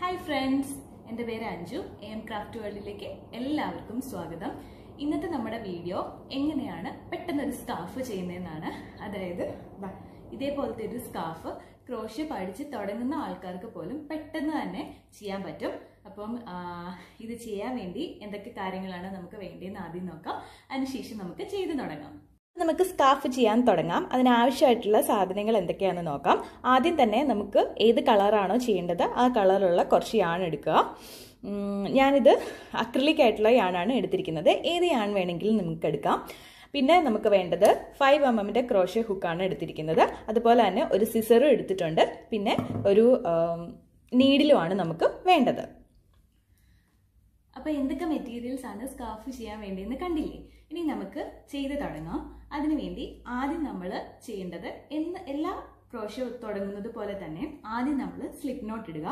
hi friends എൻ്റെ പേര് Anju M craft വേൾഡിലേക്ക് എല്ലാവർക്കും സ്വാഗതം ഇന്നത്തെ നമ്മുടെ വീഡിയോ എങ്ങനെയാണ് പെട്ടെന്ന് ഒരു സ്കാർഫ് ചെയ്യുന്നതെന്നാണ് അതായത് ദാ ഇതേപോലത്തെ ഒരു സ്കാർഫ് ക്രോഷ്യ പഠിച്ച് തുടങ്ങുന്ന ആൾക്കാർക്ക് പോലും പെട്ടെന്ന് തന്നെ ചെയ്യാൻ പറ്റും അപ്പം ആ, ഇത് ചെയ്യാൻ വേണ്ടി എന്തൊക്കെ കാര്യങ്ങളാണ് നമുക്ക് വേണ്ടിയെന്ന് ആദ്യം നോക്കാം അതിനുശേഷം നമുക്ക് ചെയ്തു തുടങ്ങാം നമുക്ക് സ്കാർഫ് ചെയ്യാൻ തുടങ്ങാം അതിനാവശ്യമായിട്ടുള്ള സാധനങ്ങൾ എന്തൊക്കെയാണെന്ന് നോക്കാം ആദ്യം തന്നെ നമുക്ക് ഏത് കളറാണോ ചെയ്യേണ്ടത് ആ കളറുള്ള കുറച്ച് യാൺ എടുക്കുക ഉം, ഞാനിത് അക്രിലിക് ആയിട്ടുള്ള യാണാണ് എടുത്തിരിക്കുന്നത് ഏത് യാൺ വേണമെങ്കിലും നമുക്ക് എടുക്കാം പിന്നെ നമുക്ക് വേണ്ടത് ഫൈവ് എം എമ്മിൻ്റെ ക്രോഷ്യ ഹുക്കാണ് എടുത്തിരിക്കുന്നത് അതുപോലെ തന്നെ ഒരു സിസറും എടുത്തിട്ടുണ്ട് പിന്നെ ഒരു നീഡിലുമാണ് നമുക്ക് വേണ്ടത് അപ്പൊ എന്തൊക്കെ മെറ്റീരിയൽസ് ആണ് സ്കാർഫ് ചെയ്യാൻ വേണ്ടിയെന്ന് കണ്ടില്ലേ ഇനി നമുക്ക് ചെയ്ത് തുടങ്ങാം അതിനുവേണ്ടി ആദ്യം നമ്മൾ ചെയ്യേണ്ടത് എന്ന് എല്ലാ ക്രോഷ്യ തുടങ്ങുന്നത് പോലെ തന്നെ ആദ്യം നമ്മൾ സ്ലിപ്പ് നോട്ട് ഇടുക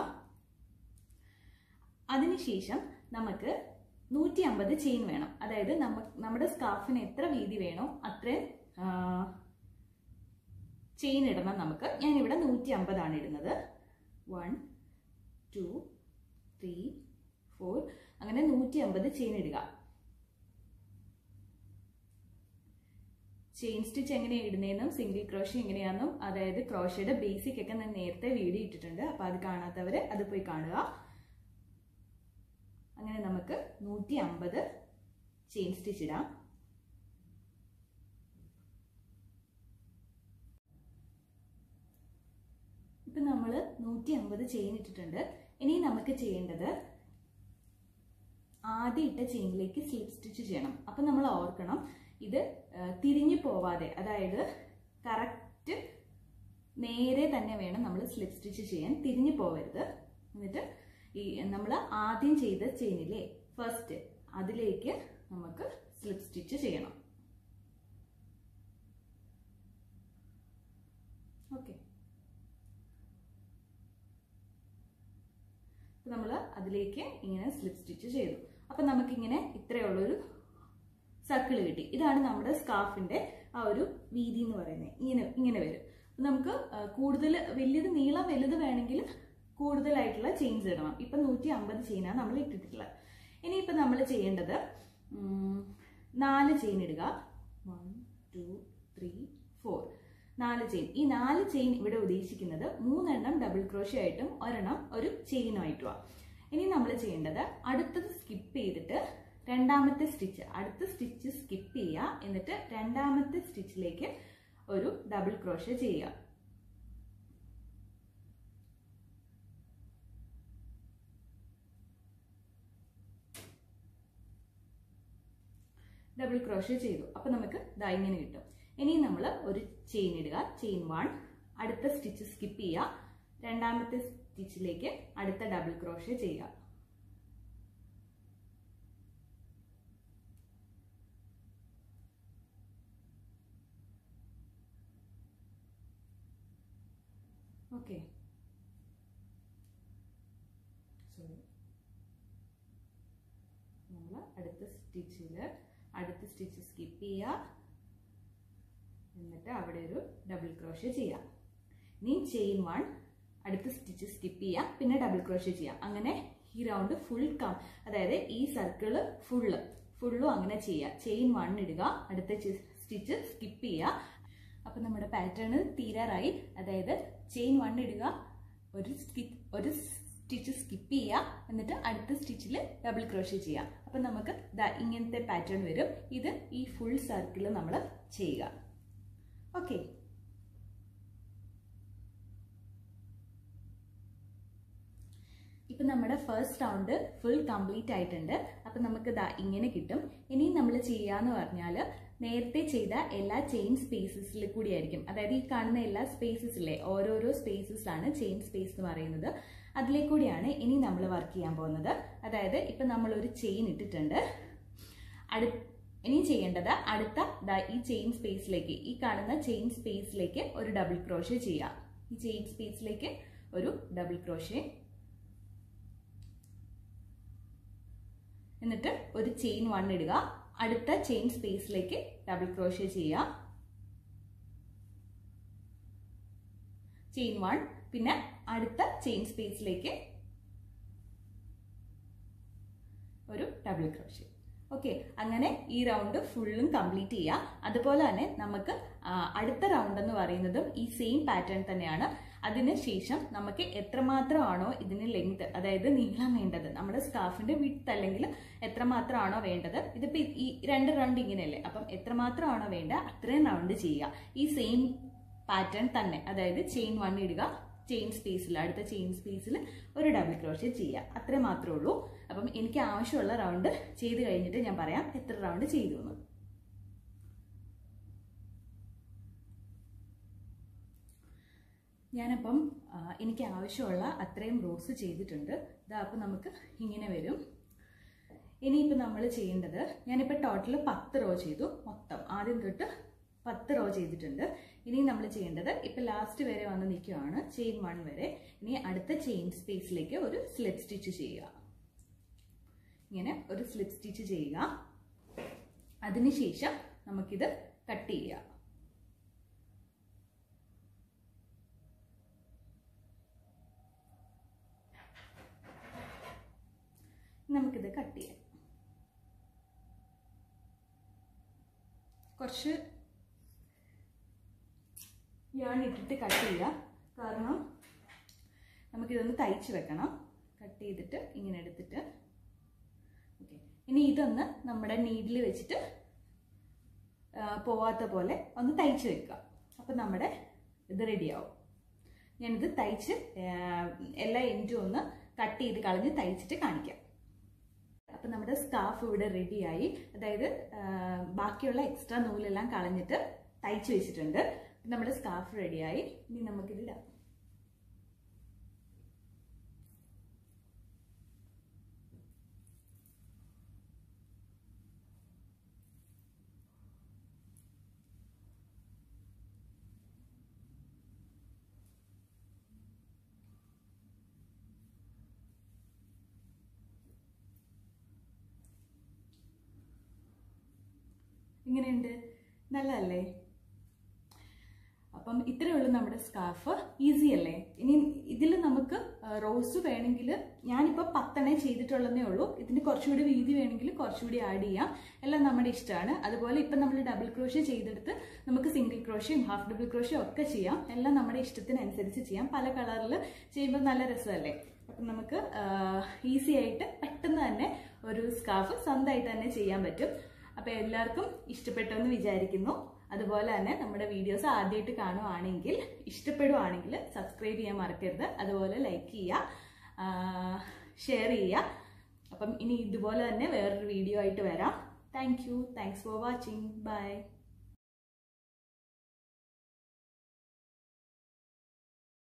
അതിനുശേഷം നമുക്ക് നൂറ്റി അമ്പത് ചെയിൻ വേണം അതായത് നമ്മ നമ്മുടെ സ്കാർഫിന് എത്ര വീതി വേണോ അത്രയും ചെയിൻ ഇടണം നമുക്ക് ഞാനിവിടെ നൂറ്റി അമ്പതാണ് ഇടുന്നത് വൺ ടു ത്രീ ഫോർ അങ്ങനെ നൂറ്റി അമ്പത് ചെയിൻ ഇടുക ചെയിൻ സ്റ്റിച്ച് എങ്ങനെയാണ് ഇടുന്നതെന്നും സിംഗിൾ ക്രോഷ്യ എങ്ങനെയാണെന്നും അതായത് ക്രോഷ്യയുടെ ബേസിക് ഒക്കെ ഞാൻ നേരത്തെ വീഡിയോ ഇട്ടിട്ടുണ്ട് അപ്പൊ അത് കാണാത്തവര് അത് പോയി കാണുക അങ്ങനെ നമുക്ക് നൂറ്റി അമ്പത് ചെയിൻ സ്റ്റിച്ച് ഇടാം ഇപ്പൊ നമ്മൾ നൂറ്റി അമ്പത് ചെയിൻ ഇട്ടിട്ടുണ്ട് ഇനി നമുക്ക് ചെയ്യേണ്ടത് ആദ്യം ഇട്ട ചെയിനിലേക്ക് സ്ലിപ്പ് സ്റ്റിച്ച് ചെയ്യണം അപ്പം നമ്മൾ ഓർക്കണം ഇത് ആ, തിരിഞ്ഞു പോവാതെ അതായത് കറക്റ്റ് നേരെ തന്നെ വേണം നമ്മൾ സ്ലിപ്പ് സ്റ്റിച്ച് ചെയ്യാൻ തിരിഞ്ഞു പോവരുത് എന്നിട്ട് ഈ നമ്മൾ ആദ്യം ചെയ്ത ചെയിനിലെ ഫസ്റ്റ് അതിലേക്ക് നമുക്ക് സ്ലിപ്പ് സ്റ്റിച്ച് ചെയ്യണം ഓക്കെ നമ്മൾ അതിലേക്ക് ഇങ്ങനെ സ്ലിപ്പ് സ്റ്റിച്ച് ചെയ്തു അപ്പം നമുക്കിങ്ങനെ ഇത്രയുള്ളൊരു സർക്കിൾ കിട്ടി ഇതാണ് നമ്മുടെ സ്കാർഫിന്റെ ആ ഒരു വീതി എന്ന് പറയുന്നത് ഇങ്ങനെ ഇങ്ങനെ വരും അപ്പൊ നമുക്ക് ആ, കൂടുതൽ വലിയത് നീളം വലുത് വേണമെങ്കിൽ കൂടുതലായിട്ടുള്ള ചെയിൻസ് ഇടണം ഇപ്പം നൂറ്റി അമ്പത് ചെയിനാണ് നമ്മൾ ഇട്ടിട്ടുള്ളത് ഇനിയിപ്പോൾ നമ്മൾ ചെയ്യേണ്ടത് ഉം, നാല് ചെയിൻ ഇടുക വൺ ടു ത്രീ ഫോർ നാല് ചെയിൻ ഈ നാല് ചെയിൻ ഇവിടെ ഉദ്ദേശിക്കുന്നത് മൂന്നെണ്ണം ഡബിൾ ക്രോഷ്യ ആയിട്ടും ഒരെണ്ണം ഒരു ചെയിനുമായിട്ടുമാണ് ഇനി നമ്മൾ ചെയ്യേണ്ടത് അടുത്തത് സ്കിപ്പ് ചെയ്തിട്ട് രണ്ടാമത്തെ സ്റ്റിച്ച് അടുത്ത സ്റ്റിച്ച് സ്കിപ്പ് ചെയ്യുക എന്നിട്ട് രണ്ടാമത്തെ സ്റ്റിച്ചിലേക്ക് ഒരു ഡബിൾ ക്രോഷ്യ ചെയ്യുക ഡബിൾ ക്രോഷ്യ ചെയ്തു അപ്പൊ നമുക്ക് ദാ ഇങ്ങനെ കിട്ടും ഇനി നമ്മൾ ഒരു ചെയിൻ ഇടുക ചെയിൻ വൺ അടുത്ത സ്റ്റിച്ച് സ്കിപ്പ് ചെയ്യുക രണ്ടാമത്തെ സ്റ്റിച്ചിലേക്ക് അടുത്ത ഡബിൾ ക്രോഷ്യ ചെയ്യുക ഓക്കെ സോറി നമ്മൾ അടുത്ത സ്റ്റിച്ചിൽ അടുത്ത സ്റ്റിച്ച് സ്കിപ്പ് ചെയ്യുക എന്നിട്ട് അവിടെ ഒരു ഡബിൾ ക്രോഷ്യ ചെയ്യാം ഇനി ചെയിൻ വൺ അടുത്ത സ്റ്റിച്ച് സ്കിപ്പ് ചെയ്യാം പിന്നെ ഡബിൾ ക്രോഷ്യ ചെയ്യാം അങ്ങനെ ഈ റൗണ്ട് ഫുൾ കം അതായത് ഈ സർക്കിള് ഫുള്ള് ഫുള്ളും അങ്ങനെ ചെയ്യുക ചെയിൻ വൺ ഇടുക അടുത്ത സ്റ്റിച്ച് സ്കിപ്പ് ചെയ്യുക അപ്പം നമ്മുടെ പാറ്റേൺ തീരാറായി അതായത് ചെയിൻ വൺ ഇടുക ഒരു സ്കി- ഒരു സ്റ്റിച്ച് സ്കിപ്പ് ചെയ്യുക എന്നിട്ട് അടുത്ത സ്റ്റിച്ചിൽ ഡബിൾ ക്രോഷ്യ ചെയ്യുക അപ്പം നമുക്ക് ദാ ഇങ്ങനത്തെ പാറ്റേൺ വരും ഇത് ഈ ഫുൾ സർക്കിൾ നമ്മൾ ചെയ്യുക ഓക്കെ ഇപ്പൊ നമ്മുടെ ഫസ്റ്റ് റൗണ്ട് ഫുൾ കംപ്ലീറ്റ് ആയിട്ടുണ്ട് അപ്പൊ നമുക്ക് ദാ ഇങ്ങനെ കിട്ടും ഇനി നമ്മൾ ചെയ്യാന്ന് പറഞ്ഞാൽ നേരത്തെ ചെയ്ത എല്ലാ ചെയിൻ സ്പേസസിൽ കൂടി ആയിരിക്കും അതായത് ഈ കാണുന്ന എല്ലാ സ്പേസസിലെ ഓരോരോ സ്പേസസിലാണ് ചെയിൻ സ്പേസ് എന്ന് പറയുന്നത് അതിലെ കൂടിയാണ് ഇനി നമ്മൾ വർക്ക് ചെയ്യാൻ പോകുന്നത് അതായത് ഇപ്പൊ നമ്മൾ ഒരു ചെയിൻ ഇട്ടിട്ടുണ്ട് അടു ഇനി ചെയ്യേണ്ടത് അടുത്ത ദാ ഈ ചെയിൻ സ്പേസിലേക്ക് ഈ കാണുന്ന ചെയിൻ സ്പേസിലേക്ക് ഒരു ഡബിൾ ക്രോഷ്യ ചെയ്യുക ഈ ചെയിൻ സ്പേസിലേക്ക് ഒരു ഡബിൾ ക്രോഷ്യ എന്നിട്ട് ഒരു ചെയിൻ വൺ ഇടുക അടുത്ത ചെയിൻ സ്പേസിലേക്ക് ഡബിൾ ക്രോഷ്യ ചെയ്യുക ചെയിൻ വൺ പിന്നെ അടുത്ത ചെയിൻ സ്പേസിലേക്ക് ഡബിൾ ക്രോഷ്യ ഓക്കെ അങ്ങനെ ഈ റൗണ്ട് ഫുള്ളും കംപ്ലീറ്റ് ചെയ്യുക അതുപോലെ തന്നെ നമുക്ക് ആ, അടുത്ത റൗണ്ട് എന്ന് പറയുന്നതും ഈ സെയിം പാറ്റേൺ തന്നെയാണ് അതിനുശേഷം നമുക്ക് എത്രമാത്രമാണോ ഇതിന് ലെങ്ത് അതായത് നീളം വേണ്ടത് നമ്മുടെ സ്കാർഫിന്റെ വിട്ട് അല്ലെങ്കിൽ എത്രമാത്രമാണോ വേണ്ടത് ഇതിപ്പോൾ ഈ രണ്ട് റൗണ്ട് ഇങ്ങനെയല്ലേ അപ്പം എത്രമാത്രമാണോ വേണ്ട അത്രയും റൗണ്ട് ചെയ്യുക ഈ സെയിം പാറ്റേൺ തന്നെ അതായത് ചെയിൻ വൺ ഇടുക ചെയിൻ സ്പേസിൽ അടുത്ത ചെയിൻ സ്പേസിൽ ഒരു ഡബിൾ ക്രോഷ്യ ചെയ്യുക അത്രേ മാത്രമേ ഉള്ളൂ അപ്പം എനിക്ക് ആവശ്യമുള്ള റൗണ്ട് ചെയ്ത് കഴിഞ്ഞിട്ട് ഞാൻ പറയാം എത്ര റൗണ്ട് ചെയ്തു എന്ന് ഞാനപ്പം ആ, എനിക്ക് ആവശ്യമുള്ള അത്രയും റോസ് ചെയ്തിട്ടുണ്ട് ഇതാ അപ്പം നമുക്ക് ഇങ്ങനെ വരും ഇനിയിപ്പോൾ നമ്മൾ ചെയ്യേണ്ടത് ഞാനിപ്പോൾ ടോട്ടൽ പത്ത് റോ ചെയ്തു മൊത്തം ആദ്യം തൊട്ട് പത്ത് റോ ചെയ്തിട്ടുണ്ട് ഇനി നമ്മൾ ചെയ്യേണ്ടത് ഇപ്പം ലാസ്റ്റ് വരെ വന്ന് നിൽക്കുകയാണ് ചെയിൻ വൺ വരെ ഇനി അടുത്ത ചെയിൻ സ്പേസിലേക്ക് ഒരു സ്ലിപ്പ് സ്റ്റിച്ച് ചെയ്യുക ഇങ്ങനെ ഒരു സ്ലിപ്പ് സ്റ്റിച്ച് ചെയ്യുക അതിനുശേഷം നമുക്കിത് കട്ട് ചെയ്യുക നമുക്കിത് കട്ട് ചെയ്യാം കുറച്ച് ഞാൻ ഇട്ടിട്ട് കട്ട് ചെയ്യുക കാരണം നമുക്കിതൊന്ന് തയ്ച്ച് വെക്കണം കട്ട് ചെയ്തിട്ട് ഇങ്ങനെ എടുത്തിട്ട് ഓക്കെ ഇനി ഇതൊന്ന് നമ്മുടെ നീഡിൽ വെച്ചിട്ട് ആ, പോവാത്ത പോലെ ഒന്ന് തയ്ച്ച് വെക്കുക അപ്പം നമ്മുടെ ഇത് റെഡിയാവും ഞാനിത് തയ്ച്ച് ആ, എല്ലാ എൻഡും ഒന്ന് കട്ട് ചെയ്ത് കളഞ്ഞ് തയ്ച്ചിട്ട് കാണിക്കാം അപ്പം നമ്മുടെ സ്കാർഫ് ഇവിടെ റെഡിയായി അതായത് ആ, ബാക്കിയുള്ള എക്സ്ട്രാ നൂലെല്ലാം കളഞ്ഞിട്ട് തയ്ച്ച് വെച്ചിട്ടുണ്ട് നമ്മുടെ സ്കാർഫ് റെഡിയായി ഇനി നമുക്കിത് ഇടാം ഇങ്ങനെയുണ്ട് നല്ലതല്ലേ അപ്പം ഇത്രയേ ഉള്ളൂ നമ്മുടെ സ്കാർഫ് ഈസി അല്ലേ ഇനി ഇതിൽ നമുക്ക് റോസ് വേണമെങ്കിൽ ഞാനിപ്പോൾ പത്തെണ്ണേ ചെയ്തിട്ടുള്ളതേ ഉള്ളൂ ഇതിന് കുറച്ചുകൂടി വീതി വേണമെങ്കിൽ കുറച്ചുകൂടി ആഡ് ചെയ്യാം എല്ലാം നമ്മുടെ ഇഷ്ടമാണ് അതുപോലെ ഇപ്പം നമ്മൾ ഡബിൾ ക്രോഷ്യ ചെയ്തെടുത്ത് നമുക്ക് സിംഗിൾ ക്രോഷ്യയും ഹാഫ് ഡബിൾ ക്രോഷ്യയും ഒക്കെ ചെയ്യാം എല്ലാം നമ്മുടെ ഇഷ്ടത്തിനനുസരിച്ച് ചെയ്യാം പല കളറിൽ ചെയ്യുമ്പോൾ നല്ല രസമല്ലേ അപ്പം നമുക്ക് ഈസി ആയിട്ട് പെട്ടെന്ന് തന്നെ ഒരു സ്കാർഫ് സ്വന്തമായിട്ട് തന്നെ ചെയ്യാൻ പറ്റും അപ്പോൾ എല്ലാവർക്കും ഇഷ്ടപ്പെട്ടെന്ന് വിചാരിക്കുന്നു അതുപോലെ തന്നെ നമ്മുടെ വീഡിയോസ് ആദ്യമായിട്ട് കാണുവാണെങ്കിൽ ഇഷ്ടപ്പെടുവാണെങ്കിൽ സബ്സ്ക്രൈബ് ചെയ്യാൻ മറക്കരുത് അതുപോലെ ലൈക്ക് ചെയ്യുക ഷെയർ ചെയ്യുക അപ്പം ഇനി ഇതുപോലെ തന്നെ വേറൊരു വീഡിയോ ആയിട്ട് വരാം thank you thanks for watching by